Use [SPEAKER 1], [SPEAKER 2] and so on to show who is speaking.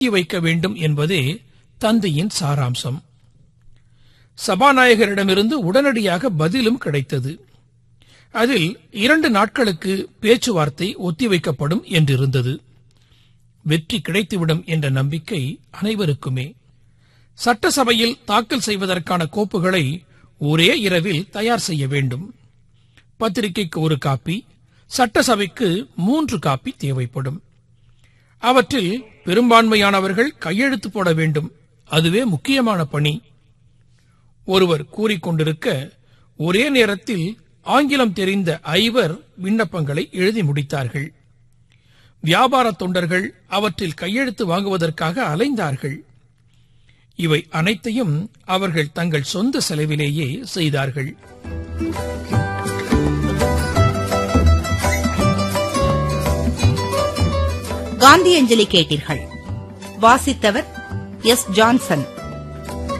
[SPEAKER 1] வைக்க வேண்டும் என்பதே தந்தையின் சாராம்சம் சபாநாயகரிடமிருந்து உடனடியாக பதிலும் கிடைத்தது அதில் இரண்டு நாட்களுக்கு பேச்சுவார்த்தை ஒத்திவைக்கப்படும் என்றிருந்தது வெற்றி கிடைத்துவிடும் என்ற நம்பிக்கை அனைவருக்குமே சட்டசபையில் தாக்கல் செய்வதற்கான கோப்புகளை ஒரே இரவில் தயார் செய்ய வேண்டும் பத்திரிகைக்கு ஒரு காப்பி சட்டசபைக்கு மூன்று காப்பி தேவைப்படும் அவற்றில் பெரும்பான்மையானவர்கள் கையெழுத்து போட வேண்டும் அதுவே முக்கியமான பணி ஒருவர் கூறிக்கொண்டிருக்க ஒரே நேரத்தில் ஆங்கிலம் தெரிந்த ஐவர் விண்ணப்பங்களை எழுதி முடித்தார்கள் வியாபார தொண்டர்கள் அவற்றில் கையெழுத்து வாங்குவதற்காக அலைந்தார்கள் இவை அனைத்தையும் அவர்கள் தங்கள் சொந்த செலவிலேயே செய்தார்கள்
[SPEAKER 2] காந்தியஞ்சலி கேட்டீர்கள் வாசித்தவர் எஸ் ஜான்சன்